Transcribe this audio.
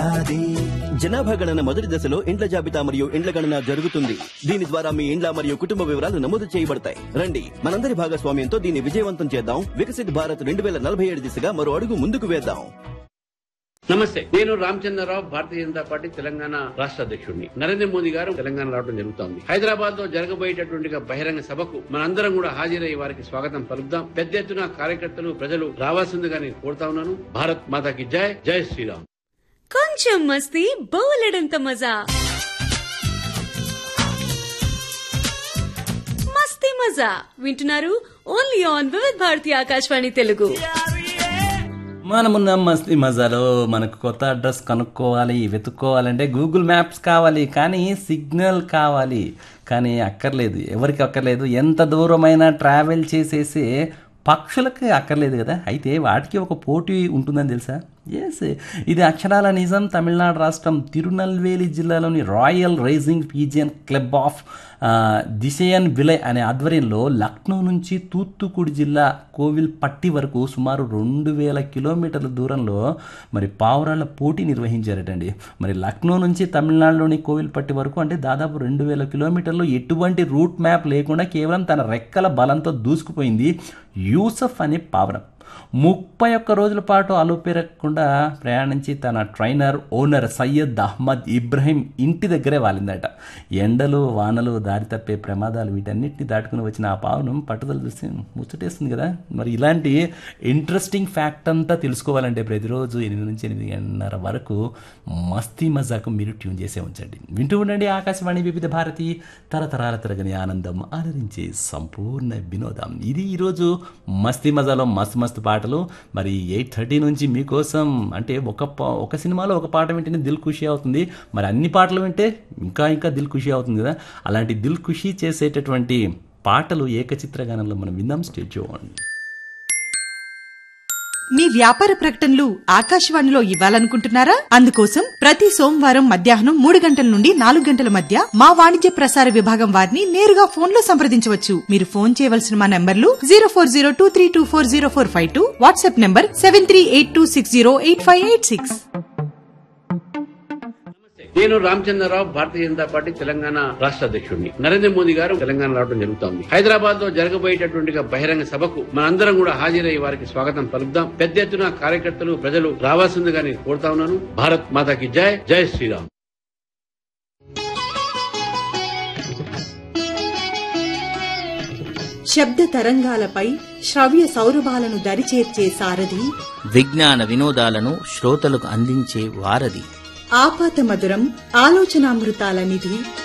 జనాభా గణన మొదటి దశలో ఇండ్ల జాబితా మరియు ఇండ్ల గణన జరుగుతుంది దీని ద్వారా మీ ఇండ్ల మరియు కుటుంబ వివరాలు నమోదు చేయబడతాయి రండి మనందరి భాగస్వామ్యంతో దీన్ని విజయవంతం చేద్దాం వికసిత్ భారత్ రెండు వేల నలభై ఏడు దిశగా మరో అడుగు ముందుకు వేద్దాం నమస్తే నేను రామచంద్రరావు భారతీయ జనతా పార్టీ తెలంగాణ రాష్ట్ర అధ్యక్షుడిని నరేంద్ర మోదీ గారు తెలంగాణ రావడం జరుగుతోంది హైదరాబాద్ లో జరగబోయేటటువంటి బహిరంగ సభకు మనందరం కూడా హాజరై వారికి స్వాగతం పలుకుదాం పెద్ద ఎత్తున కార్యకర్తలు ప్రజలు రావాల్సిందిగా నేను కోరుతా ఉన్నాను భారత్ మాతాకి జై జై శ్రీరామ్ కొంచెం మస్తీ బోలెడంత మజా మస్తీ మజా వింటున్నారు ఓన్లీ ఆన్ వివిధ్ భారతి ఆకాశవాణి తెలుగు మనమున్న మస్తీ మజాలో మనకు కొత్త అడ్రస్ కనుక్కోవాలి వెతుక్కోవాలంటే గూగుల్ మ్యాప్స్ కావాలి కానీ సిగ్నల్ కావాలి కానీ అక్కర్లేదు ఎవరికి అక్కర్లేదు ఎంత దూరమైనా ట్రావెల్ చేసేసి పక్షులకి అక్కర్లేదు కదా అయితే వాటికి ఒక పోటీ ఉంటుందని తెలుసా ఎస్ ఇది అక్షరాల నిజం తమిళనాడు రాష్ట్రం తిరునల్వేలి జిల్లాలోని royal rising pigeon club of Thisayan Vilai అనే ఆధ్వర్యంలో లక్నో నుంచి తూత్తుకుడి జిల్లా కోవిల్ పట్టి వరకు సుమారు రెండు వేల కిలోమీటర్ల దూరంలో మరి పావురాళ్ల పోటీ నిర్వహించారటండి మరి లక్నో నుంచి తమిళనాడులోని కోవిల్పట్టి వరకు అంటే దాదాపు రెండు వేల కిలోమీటర్లు ఎటువంటి రూట్ మ్యాప్ లేకుండా కేవలం తన రెక్కల బలంతో దూసుకుపోయింది యూసఫ్ అనే పావురం ముప్పై ఒక్క రోజుల పాటు అలుపెరగకుండా ప్రయాణించి తన ట్రైనర్ ఓనర్ సయ్యద్ అహ్మద్ ఇబ్రహీం ఇంటి దగ్గరే వాలిందట ఎండలు వానలు దారి తప్పే ప్రమాదాలు వీటన్నిటిని దాటుకుని వచ్చిన ఆ పావును పట్టుదల చూసి ముచ్చటేస్తుంది కదా మరి ఇలాంటి ఇంట్రెస్టింగ్ ఫ్యాక్ట్ అంతా తెలుసుకోవాలంటే ప్రతిరోజు ఎనిమిది నుంచి ఎనిమిదిన్నర వరకు మస్తీ మజాకు మీరు ట్యూన్ చేసే ఉంచండి వింటూ ఉండండి ఆకాశవాణి వివిధ భారతి తరతరాల తరగని ఆనందం ఆదరించే సంపూర్ణ వినోదం ఇది ఈరోజు మస్తీ మజాలో మస్తు మస్తు పాటలు మరి ఎయిట్ థర్టీ నుంచి మీకోసం అంటే ఒక పా- ఒక సినిమాలో ఒక పాట వింటేనే దిల్ ఖుషి అవుతుంది మరి అన్ని పాటలు వింటే ఇంకా ఇంకా దిల్ ఖుషి అవుతుంది కదా అలాంటి దిల్ ఖుషి చేసేటటువంటి పాటలు ఏకచిత్ర గానంలో మనం విందాం స్టేజ్ చూడండి మీ వ్యాపార ప్రకటనలు ఆకాశవాణిలో ఇవ్వాలనుకుంటున్నారా అందుకోసం ప్రతి సోమవారం మధ్యాహ్నం మూడు గంటల నుండి నాలుగు గంటల మధ్య మా వాణిజ్య ప్రసార విభాగం వారిని నేరుగా ఫోన్ లో సంప్రదించవచ్చు మీరు ఫోన్ చేయవలసిన మా నంబర్లు zero four zero two three two four zero four five two WhatsApp number seven three eight two six zero eight five eight six నేను రామచంద్రరావు భారతీయ జనతా పార్టీ తెలంగాణ రాష్ట్ర అధ్యక్షుడిని నరేంద్ర మోదీ గారు తెలంగాణ రావడం జరుగుతోంది హైదరాబాద్ లో జరగబోయేటటువంటి బహిరంగ సభకు మనందరం కూడా హాజరై వారికి స్వాగతం పలుకుదాం పెద్ద ఎత్తున కార్యకర్తలు ప్రజలు రావాల్సిందిగా నేను కోరుతా ఉన్నాను భారత్ మాతాకి జై జై శ్రీరామ్ శబ్ద తరంగాలపై శ్రవ్య సౌరభాలను దరిచేర్చే సారథి విజ్ఞాన వినోదాలను శ్రోతలకు అందించే వారధి ఆపాత మధురం ఆలోచనామృతాల నిధి